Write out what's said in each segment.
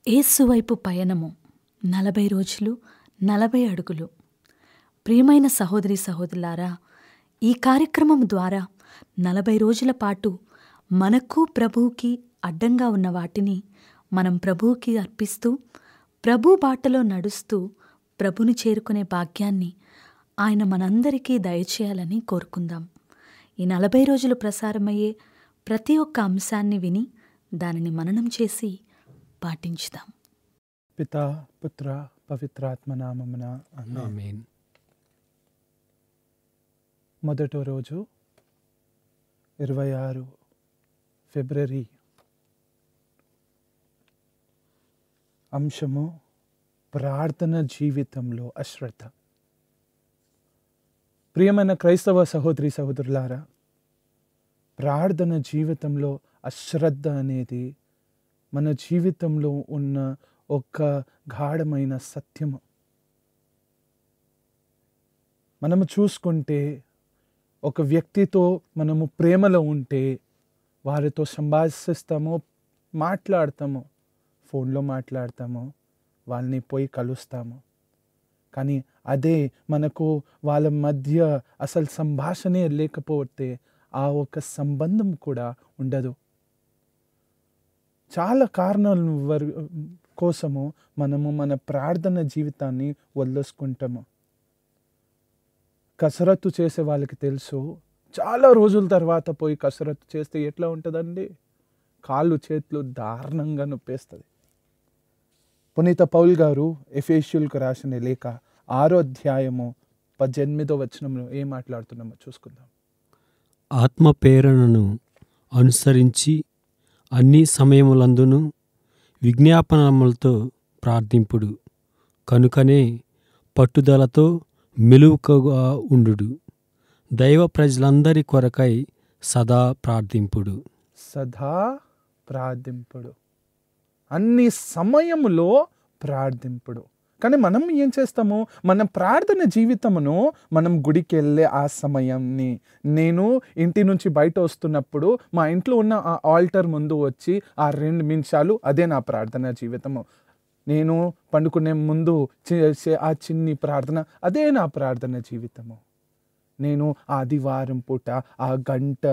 ఏసువైపు పయనము నలభై రోజులు నలభై అడుగులు ప్రియమైన సహోదరి సహోదరులారా ఈ కార్యక్రమం ద్వారా నలభై రోజుల పాటు మనకు ప్రభువుకి అడ్డంగా ఉన్న వాటిని మనం ప్రభువుకి అర్పిస్తూ ప్రభు బాటలో నడుస్తూ ప్రభుని చేరుకునే భాగ్యాన్ని ఆయన మనందరికీ దయచేయాలని కోరుకుందాం ఈ నలభై రోజులు ప్రసారమయ్యే ప్రతి ఒక్క అంశాన్ని విని దానిని మననం చేసి పాటించుదాం పితా పుత్ర పవిత్రాత్మ నామమున ఆమేన్. ఆమేన్ మొదటి రోజు ఇరవై ఆరు ఫిబ్రవరి అంశము ప్రార్థన జీవితంలో అశ్రద్ధ ప్రియమైన క్రైస్తవ సహోదరి సహోదరులారా ప్రార్థన జీవితంలో అశ్రద్ధ అనేది మన జీవితంలో ఉన్న ఒక గాఢమైన సత్యము మనము చూసుకుంటే ఒక వ్యక్తితో మనము ప్రేమలో ఉంటే వారితో సంభాషిస్తాము మాట్లాడతాము ఫోన్లో మాట్లాడతాము వాళ్ళని పోయి కలుస్తాము కానీ అదే మనకు వాళ్ళ మధ్య అసలు సంభాషణే లేకపోతే ఆ ఒక సంబంధం కూడా ఉండదు చాలా కారణాల వర్ కోసము మనము మన ప్రార్థన జీవితాన్ని వదిలేసుకుంటాము కసరత్తు చేసే వాళ్ళకి తెలుసు చాలా రోజుల తర్వాత పోయి కసరత్తు చేస్తే ఎట్లా ఉంటుందండి కాళ్ళు చేతులు దారుణంగా నొప్పేస్తుంది పునీత పౌల్ గారు ఎఫేషియల్కు రాసిన లేఖ ఆరో అధ్యాయము పద్దెనిమిదో వచనంలో ఏం మాట్లాడుతున్నామో చూసుకుందాం ఆత్మ ప్రేరణను అనుసరించి అన్ని సమయములందును విజ్ఞాపనములతో ప్రార్థింపుడు కనుకనే పట్టుదలతో మెలుకగా ఉండుడు దైవ ప్రజలందరి కొరకై సదా ప్రార్థింపుడు సదా ప్రార్థింపుడు అన్ని సమయములో ప్రార్థింపుడు కానీ మనం ఏం చేస్తాము మన ప్రార్థన జీవితమును మనం గుడికి వెళ్ళే ఆ సమయాన్ని నేను ఇంటి నుంచి బయట వస్తున్నప్పుడు మా ఇంట్లో ఉన్న ఆ ఆల్టర్ ముందు వచ్చి ఆ రెండు నిమిషాలు అదే నా ప్రార్థన జీవితము నేను పండుకునే ముందు చేసే ఆ చిన్ని ప్రార్థన అదే నా ప్రార్థన జీవితము నేను ఆదివారం పూట ఆ గంట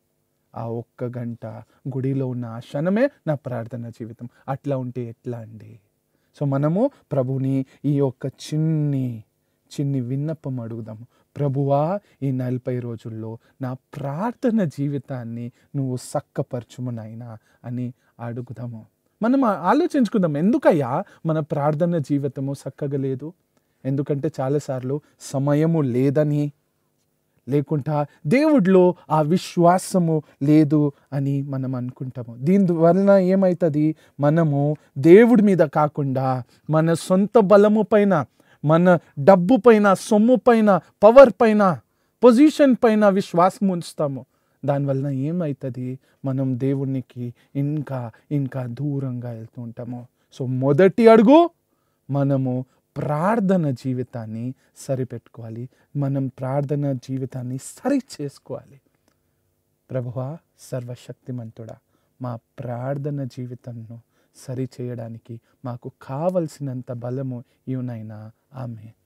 ఆ ఒక్క గంట గుడిలో ఉన్న ఆ క్షణమే నా ప్రార్థన జీవితం అట్లా ఉంటే ఎట్లా అండి సో మనము ప్రభుని ఈ యొక్క చిన్ని చిన్ని విన్నపం అడుగుదాము ప్రభువా ఈ నలభై రోజుల్లో నా ప్రార్థన జీవితాన్ని నువ్వు సక్కపరచుము నాయనా అని అడుగుదాము మనం ఆ- ఆలోచించుకుందాం ఎందుకయ్యా మన ప్రార్థన జీవితము చక్కగా లేదు ఎందుకంటే చాలాసార్లు సమయము లేదని లేకుంటా దేవుడిలో ఆ విశ్వాసము లేదు అని మనం అనుకుంటాము దీని వలన ఏమవుతుంది మనము దేవుడి మీద కాకుండా మన సొంత బలము పైన మన డబ్బు పైన సొమ్ము పైన పవర్ పైన పొజిషన్ పైన విశ్వాసం ఉంచుతాము దానివలన ఏమవుతుంది మనం దేవునికి ఇంకా ఇంకా దూరంగా వెళ్తూ ఉంటాము సో మొదటి అడుగు మనము ప్రార్థన జీవితాన్ని సరిపెట్టుకోవాలి మనం ప్రార్థన జీవితాన్ని సరి చేసుకోవాలి ప్రభువా సర్వశక్తిమంతుడా మా ప్రార్థన జీవితంను సరి చేయడానికి మాకు కావలసినంత బలము ఇవునైనా ఆమె